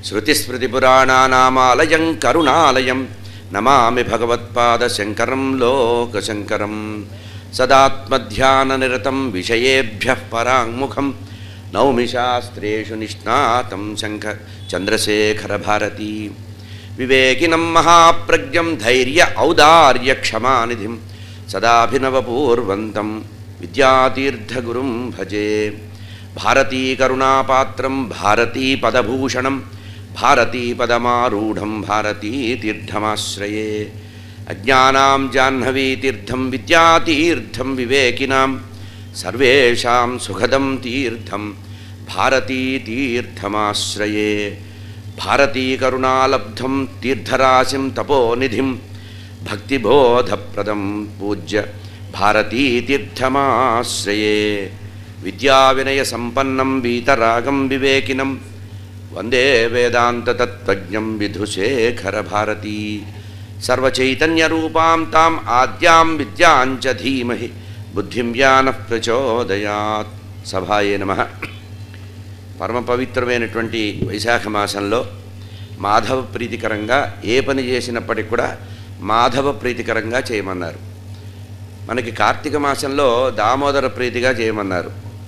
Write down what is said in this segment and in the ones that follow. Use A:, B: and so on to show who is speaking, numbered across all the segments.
A: శృతిస్మృతిపురాణానామాలయం కరుణాలయం నమామి భగవత్పాదశంకరం లోకశంకరం సదాత్మధ్యాననిరతం విషయేభ్యः పరాङ्ముఖం నౌమి శాస్త్రేషు నిష్ణాతం శంఖ చంద్రశేఖరభారతీ వివేకినం మహాప్రజ్ఞం ధైర్య ఔదార్య క్షమానిధిం సదాభినవపూర్వంతం విద్యాతీర్థగురుం భజే భారతీకరుణాపాత్రం భారతీపదభూషణం భారతీపదమారూఢం భారతీతీర్థమాశ్రయే అజ్ఞానాం జాహ్నవీతీర్థం విద్యాతీర్థం వివేకినాం సర్వేషాం సుఖదం తీర్థం భారతీతీర్థమాశ్రయే భారతీకరుణాలబ్ధం తీర్థరాశిం తపోనిధిం భక్తిబోధప్రదం పూజ్య భారతీతీర్థమాశ్రయే విద్యావినయసంపన్నం వీతరాగం వివేకినం వందే వేదాంతతత్వజ్ఞం విధుశేఖరభారతీ సర్వచైతన్యరూపాం తాం ఆద్యాం విద్యాంచ ధీమహి బుద్ధిం యానః ప్రచోదయాత్ సభాయే నమ పరమ పవిత్రమైనటువంటి వైశాఖ మాసంలో మాధవ ప్రీతికరంగా ఏ పని చేసినప్పటికి కూడా మాధవ ప్రీతికరంగా చేయమన్నారు మనకి కార్తీక మాసంలో దామోదర ప్రీతిగా చేయమన్నారు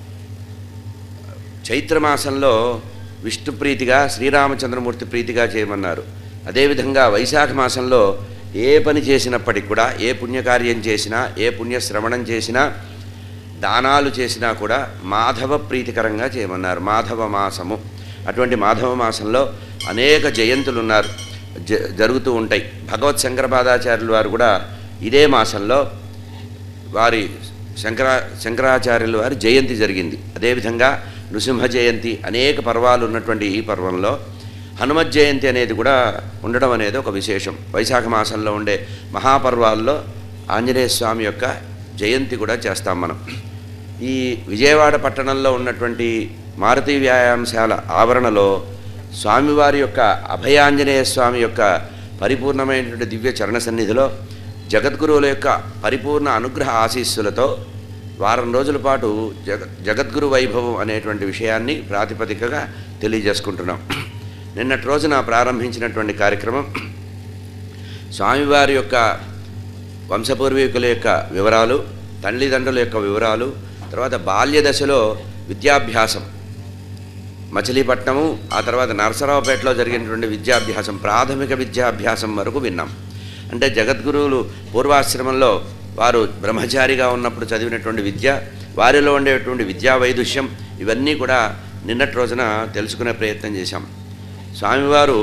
A: చైత్రమాసంలో విష్ణు ప్రీతిగా శ్రీరామచంద్రమూర్తి ప్రీతిగా చేయమన్నారు అదేవిధంగా వైశాఖ మాసంలో ఏ పని చేసినప్పటికి కూడా ఏ పుణ్యకార్యం చేసినా ఏ పుణ్యశ్రవణం చేసినా దానాలు చేసినా కూడా మాధవ ప్రీతికరంగా చేయమన్నారు మాధవ మాసము అటువంటి మాధవ మాసంలో అనేక జయంతులు ఉన్నారు జ జరుగుతూ ఉంటాయి భగవత్ శంకరపాదాచార్యుల వారు కూడా ఇదే మాసంలో వారి శంకరా శంకరాచార్యుల వారి జయంతి జరిగింది అదేవిధంగా నృసింహ జయంతి అనేక పర్వాలు ఉన్నటువంటి ఈ పర్వంలో హనుమత్ జయంతి అనేది కూడా ఉండడం అనేది ఒక విశేషం వైశాఖ మాసంలో ఉండే మహాపర్వాల్లో ఆంజనేయ స్వామి యొక్క జయంతి కూడా చేస్తాం మనం ఈ విజయవాడ పట్టణంలో ఉన్నటువంటి మారుతి వ్యాయామశాల ఆవరణలో స్వామివారి యొక్క అభయాంజనేయ స్వామి యొక్క పరిపూర్ణమైనటువంటి దివ్య చరణ సన్నిధిలో జగద్గురువుల యొక్క పరిపూర్ణ అనుగ్రహ ఆశీస్సులతో వారం రోజుల పాటు జగ జగద్గురు వైభవం అనేటువంటి విషయాన్ని ప్రాతిపదికగా తెలియజేసుకుంటున్నాం నిన్నటి రోజున ప్రారంభించినటువంటి కార్యక్రమం స్వామివారి యొక్క వంశపూర్వీకుల యొక్క వివరాలు తల్లిదండ్రుల యొక్క వివరాలు తర్వాత బాల్య దశలో విద్యాభ్యాసం మచిలీపట్నము ఆ తర్వాత నరసరావుపేటలో జరిగినటువంటి విద్యాభ్యాసం ప్రాథమిక విద్యాభ్యాసం వరకు విన్నాం అంటే జగద్గురువులు పూర్వాశ్రమంలో వారు బ్రహ్మచారిగా ఉన్నప్పుడు చదివినటువంటి విద్య వారిలో ఉండేటువంటి విద్యా వైదుష్యం ఇవన్నీ కూడా నిన్నటి రోజున తెలుసుకునే ప్రయత్నం చేశాం స్వామివారు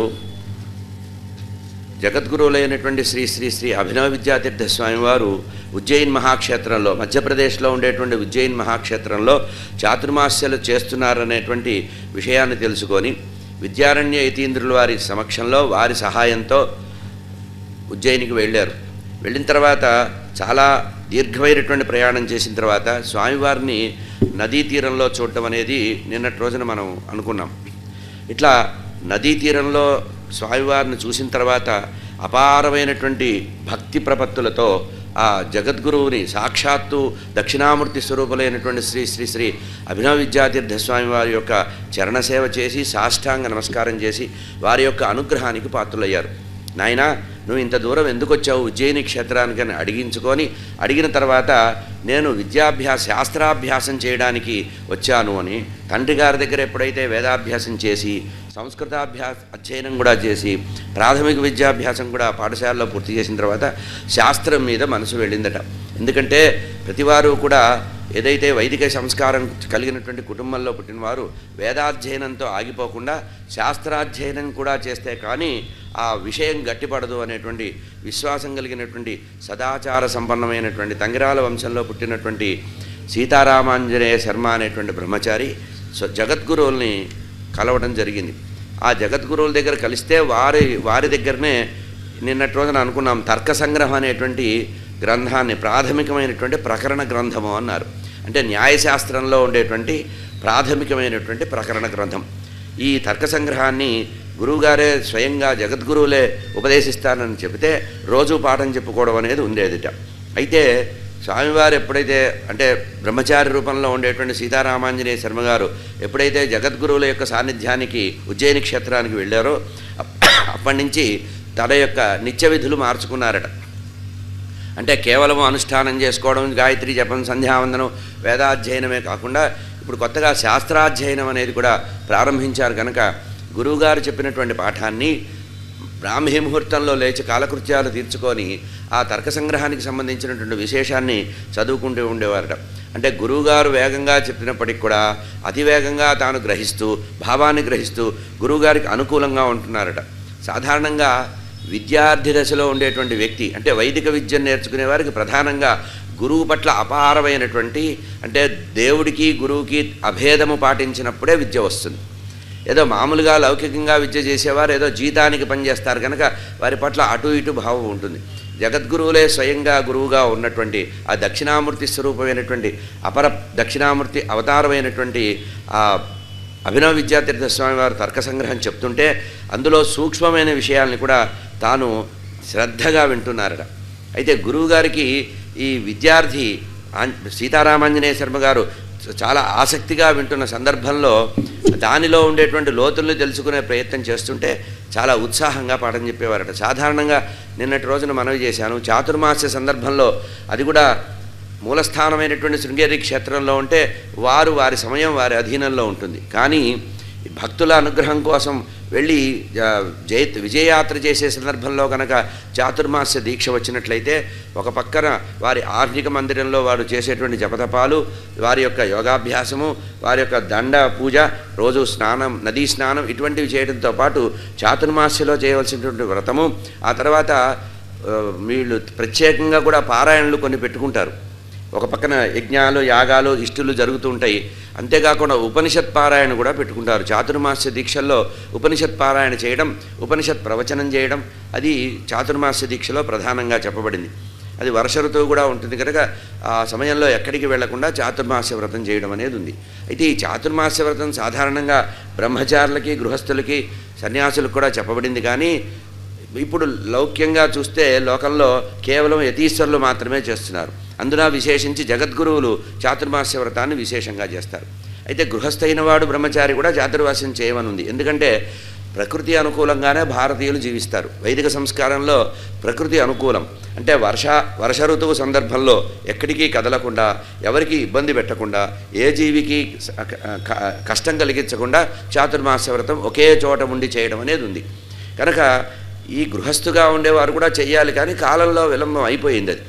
A: జగద్గురువులైనటువంటి శ్రీ శ్రీ శ్రీ అభినవ విద్యాతీర్థ స్వామివారు ఉజ్జయిన్ మహాక్షేత్రంలో మధ్యప్రదేశ్లో ఉండేటువంటి ఉజ్జయిన్ మహాక్షేత్రంలో చాతుర్మాస్యలు చేస్తున్నారనేటువంటి విషయాన్ని తెలుసుకొని విద్యారణ్య యతీంద్రుల వారి సమక్షంలో వారి సహాయంతో ఉజ్జయినికి వెళ్ళారు వెళ్ళిన తర్వాత చాలా దీర్ఘమైనటువంటి ప్రయాణం చేసిన తర్వాత స్వామివారిని నదీ తీరంలో చూడటం అనేది నిన్నటి రోజున మనం అనుకున్నాం ఇట్లా నదీ తీరంలో స్వామివారిని చూసిన తర్వాత అపారమైనటువంటి భక్తి ప్రపత్తులతో ఆ జగద్గురువుని సాక్షాత్తు దక్షిణామూర్తి స్వరూపులైనటువంటి శ్రీ శ్రీ శ్రీ అభినవ విద్యాతీర్థ స్వామి వారి యొక్క చరణసేవ చేసి సాష్టాంగ నమస్కారం చేసి వారి యొక్క అనుగ్రహానికి పాత్రులయ్యారు నాయనా నువ్వు ఇంత దూరం ఎందుకు వచ్చావు ఉజ్జయిని క్షేత్రానికి అని అడిగించుకొని అడిగిన తర్వాత నేను విద్యాభ్యాస శాస్త్రాభ్యాసం చేయడానికి వచ్చాను అని తండ్రి గారి దగ్గర ఎప్పుడైతే వేదాభ్యాసం చేసి సంస్కృతాభ్యాస అధ్యయనం కూడా చేసి ప్రాథమిక విద్యాభ్యాసం కూడా పాఠశాలలో పూర్తి చేసిన తర్వాత శాస్త్రం మీద మనసు వెళ్ళిందట ఎందుకంటే ప్రతివారు కూడా ఏదైతే వైదిక సంస్కారం కలిగినటువంటి కుటుంబంలో పుట్టినవారు వేదాధ్యయనంతో ఆగిపోకుండా శాస్త్రాధ్యయనం కూడా చేస్తే కానీ ఆ విషయం గట్టిపడదు అనేటువంటి విశ్వాసం కలిగినటువంటి సదాచార సంపన్నమైనటువంటి తంగిరాల వంశంలో పుట్టినటువంటి సీతారామాంజనేయ శర్మ అనేటువంటి బ్రహ్మచారి సో జగద్గురువుల్ని కలవడం జరిగింది ఆ జగద్గురువుల దగ్గర కలిస్తే వారి వారి దగ్గరనే నిన్నటి రోజున అనుకున్నాం తర్క సంగ్రహం అనేటువంటి గ్రంథాన్ని ప్రాథమికమైనటువంటి ప్రకరణ గ్రంథము అన్నారు అంటే న్యాయశాస్త్రంలో ఉండేటువంటి ప్రాథమికమైనటువంటి ప్రకరణ గ్రంథం ఈ తర్క సంగ్రహాన్ని గురువుగారే స్వయంగా జగద్గురువులే ఉపదేశిస్తానని చెబితే రోజు పాఠం చెప్పుకోవడం అనేది ఉండేదిట అయితే స్వామివారు ఎప్పుడైతే అంటే బ్రహ్మచారి రూపంలో ఉండేటువంటి సీతారామాంజనేయ శర్మ గారు ఎప్పుడైతే జగద్గురువుల యొక్క సాన్నిధ్యానికి ఉజ్జయిని క్షేత్రానికి వెళ్ళారో అప్- అప్పటి నుంచి తన యొక్క నిత్య విధులు మార్చుకున్నారట అంటే కేవలం అనుష్ఠానం చేసుకోవడం గాయత్రి జపం సంధ్యావందనం వేదాధ్యయనమే కాకుండా ఇప్పుడు కొత్తగా శాస్త్రాధ్యయనం అనేది కూడా ప్రారంభించారు కనుక గురువుగారు చెప్పినటువంటి పాఠాన్ని బ్రాహ్మీ ముహూర్తంలో లేచి కాలకృత్యాలు తీర్చుకొని ఆ తర్క సంగ్రహానికి సంబంధించినటువంటి విశేషాన్ని చదువుకుంటూ ఉండేవారట అంటే గురువుగారు వేగంగా చెప్పినప్పటికి కూడా అతి వేగంగా తాను గ్రహిస్తూ భావాన్ని గ్రహిస్తూ గురువుగారికి అనుకూలంగా ఉంటున్నారట సాధారణంగా విద్యార్థి దశలో ఉండేటువంటి వ్యక్తి అంటే వైదిక విద్యను నేర్చుకునే వారికి ప్రధానంగా గురువు పట్ల అపారమైనటువంటి అంటే దేవుడికి గురువుకి అభేదము పాటించినప్పుడే విద్య వస్తుంది ఏదో మామూలుగా లౌకికంగా విద్య చేసేవారు ఏదో జీతానికి పనిచేస్తారు కనుక వారి పట్ల అటు ఇటు భావం ఉంటుంది జగద్గురువులే స్వయంగా గురువుగా ఉన్నటువంటి ఆ దక్షిణామూర్తి స్వరూపమైనటువంటి అపర దక్షిణామూర్తి అవతారమైనటువంటి ఆ అభినవ విద్యాతీర్థ స్వామి వారు తర్క సంగ్రహం చెప్తుంటే అందులో సూక్ష్మమైన విషయాల్ని కూడా తాను శ్రద్ధగా వింటున్నారట అయితే గురువుగారికి ఈ విద్యార్థి ఆం- సీతారామాంజనేయ శర్మ గారు చాలా ఆసక్తిగా వింటున్న సందర్భంలో దానిలో ఉండేటువంటి లోతుల్ని తెలుసుకునే ప్రయత్నం చేస్తుంటే చాలా ఉత్సాహంగా పాఠం చెప్పేవారట సాధారణంగా నిన్నటి రోజున మనవి చేశాను చాతుర్మాస్య సందర్భంలో అది కూడా మూలస్థానమైనటువంటి శృంగేరి క్షేత్రంలో ఉంటే వారు వారి సమయం వారి అధీనంలో ఉంటుంది కానీ భక్తుల అనుగ్రహం కోసం వెళ్ళి ఆ, జయ విజయయాత్ర చేసే సందర్భంలో కనుక చాతుర్మాస్య దీక్ష వచ్చినట్లయితే ఒక పక్కన వారి ఆర్థిక మందిరంలో వారు చేసేటువంటి జపతపాలు వారి యొక్క యోగాభ్యాసము వారి యొక్క దండ పూజ రోజు స్నానం నదీ స్నానం ఇటువంటివి చేయడంతో పాటు చాతుర్మాస్యలో చేయవలసినటువంటి వ్రతము ఆ తర్వాత ఆ, వీళ్ళు ప్రత్యేకంగా కూడా పారాయణలు కొన్ని పెట్టుకుంటారు ఒక పక్కన యజ్ఞాలు యాగాలు ఇష్టులు జరుగుతూ ఉంటాయి అంతేకాకుండా ఉపనిషత్ పారాయణ కూడా పెట్టుకుంటారు చాతుర్మాస్య దీక్షల్లో ఉపనిషత్ పారాయణ చేయడం ఉపనిషత్ ప్రవచనం చేయడం అది చాతుర్మాస్య దీక్షలో ప్రధానంగా చెప్పబడింది అది వర్ష ఋతువు కూడా ఉంటుంది కనుక ఆ సమయంలో ఎక్కడికి వెళ్లకుండా చాతుర్మాస్య వ్రతం చేయడం అనేది ఉంది అయితే ఈ చాతుర్మాస్య వ్రతం సాధారణంగా బ్రహ్మచారులకి గృహస్థులకి సన్యాసులకు కూడా చెప్పబడింది కానీ ఇప్పుడు లౌక్యంగా చూస్తే లోకంలో కేవలం యతీశ్వరులు మాత్రమే చేస్తున్నారు అందున విశేషించి జగద్గురువులు చాతుర్మాస్య వ్రతాన్ని విశేషంగా చేస్తారు అయితే గృహస్థైన వాడు బ్రహ్మచారి కూడా చాతుర్మాస్యం చేయమని ఉంది ఎందుకంటే ప్రకృతి అనుకూలంగానే భారతీయులు జీవిస్తారు వైదిక సంస్కారంలో ప్రకృతి అనుకూలం అంటే వర్ష వర్ష ఋతువు సందర్భంలో ఎక్కడికి కదలకుండా ఎవరికి ఇబ్బంది పెట్టకుండా ఏ జీవికి స- క- క- కష్టం కలిగించకుండా చాతుర్మాస్య వ్రతం ఒకే చోట ఉండి చేయడం అనేది ఉంది కనుక ఈ గృహస్థుగా ఉండేవారు కూడా చెయ్యాలి కానీ కాలంలో విలంబం అయిపోయింది అది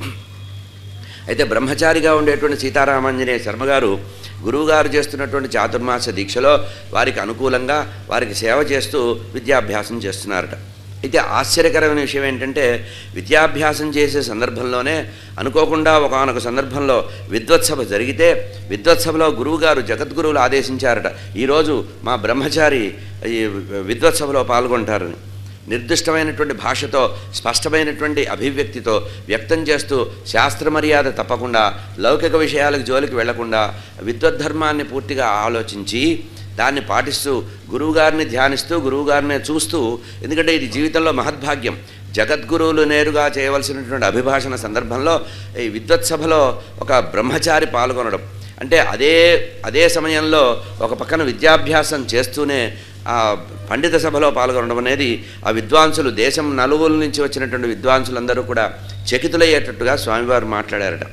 A: అయితే బ్రహ్మచారిగా ఉండేటువంటి సీతారామాంజనేయ శర్మ గారు గురువుగారు చేస్తున్నటువంటి చాతుర్మాస దీక్షలో వారికి అనుకూలంగా వారికి సేవ చేస్తూ విద్యాభ్యాసం చేస్తున్నారట అయితే ఆశ్చర్యకరమైన విషయం ఏంటంటే విద్యాభ్యాసం చేసే సందర్భంలోనే అనుకోకుండా ఒకనొక సందర్భంలో విద్వత్సభ జరిగితే విద్వత్సభలో గురువుగారు జగద్గురువులు ఆదేశించారట ఈరోజు మా బ్రహ్మచారి ఈ విద్వత్సభలో పాల్గొంటారని నిర్దిష్టమైనటువంటి భాషతో స్పష్టమైనటువంటి అభివ్యక్తితో వ్యక్తం చేస్తూ శాస్త్ర మర్యాద తప్పకుండా లౌకిక విషయాలకు జోలికి వెళ్లకుండా విద్వద్ధర్మాన్ని పూర్తిగా ఆలోచించి దాన్ని పాటిస్తూ గురువుగారిని ధ్యానిస్తూ గురువుగారినే చూస్తూ ఎందుకంటే ఇది జీవితంలో మహద్భాగ్యం జగద్గురువులు నేరుగా చేయవలసినటువంటి అభిభాషణ సందర్భంలో ఈ విద్వత్సభలో ఒక బ్రహ్మచారి పాల్గొనడం అంటే అదే అదే సమయంలో ఒక పక్కన విద్యాభ్యాసం చేస్తూనే ఆ పండిత సభలో పాల్గొనడం అనేది ఆ విద్వాంసులు దేశం నలుగుల నుంచి వచ్చినటువంటి విద్వాంసులందరూ కూడా చకితులయ్యేటట్టుగా స్వామివారు మాట్లాడారట